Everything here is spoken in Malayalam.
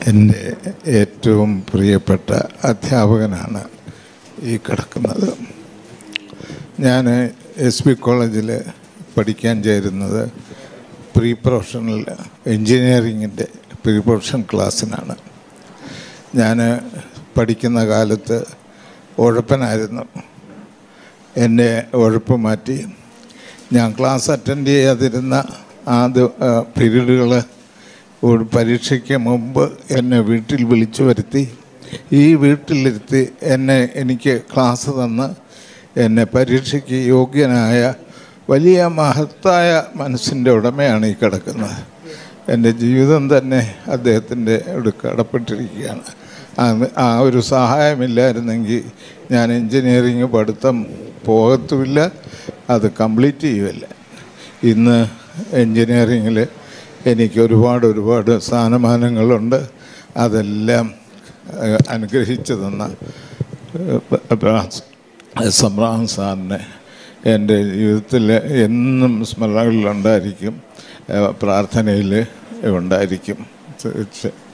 എൻ്റെ ഏറ്റവും പ്രിയപ്പെട്ട അധ്യാപകനാണ് ഈ കിടക്കുന്നത് ഞാൻ എസ് ബി കോളേജിൽ പഠിക്കാൻ ചേരുന്നത് പ്രീ പ്രൊഫഷണൽ എൻജിനീയറിങ്ങിൻ്റെ പ്രീ പ്രൊഫഷണൽ ക്ലാസ്സിനാണ് ഞാൻ പഠിക്കുന്ന കാലത്ത് ഉഴപ്പനായിരുന്നു എന്നെ ഉഴപ്പ് മാറ്റി ഞാൻ ക്ലാസ് അറ്റൻഡ് ചെയ്യാതിരുന്ന ആദ്യ പീരീഡുകൾ ഒരു പരീക്ഷയ്ക്ക് മുമ്പ് എന്നെ വീട്ടിൽ വിളിച്ചു വരുത്തി ഈ വീട്ടിലിരുത്തി എന്നെ എനിക്ക് ക്ലാസ് തന്ന് എന്നെ പരീക്ഷയ്ക്ക് യോഗ്യനായ വലിയ മഹത്തായ മനസ്സിൻ്റെ ഉടമയാണ് ഈ കിടക്കുന്നത് എൻ്റെ ജീവിതം തന്നെ അദ്ദേഹത്തിൻ്റെ അവിടെ കടപ്പെട്ടിരിക്കുകയാണ് ആ- ആ ഒരു സഹായമില്ലായിരുന്നെങ്കിൽ ഞാൻ എൻജിനീയറിങ് പഠിത്തം പോകത്തുമില്ല അത് കംപ്ലീറ്റ് ചെയ്യുമില്ല ഇന്ന് എൻജിനീയറിങ്ങിൽ എനിക്ക് ഒരുപാട് ഒരുപാട് സ്ഥാനമാനങ്ങളുണ്ട് അതെല്ലാം ഏഹ്, അനുഗ്രഹിച്ചു തന്ന സംറാം സാറിനെ എൻ്റെ ജീവിതത്തിൽ എന്നും സ്മരണകളിലുണ്ടായിരിക്കും ഏഹ്, പ്രാർത്ഥനയിൽ ഉണ്ടായിരിക്കും തീർച്ച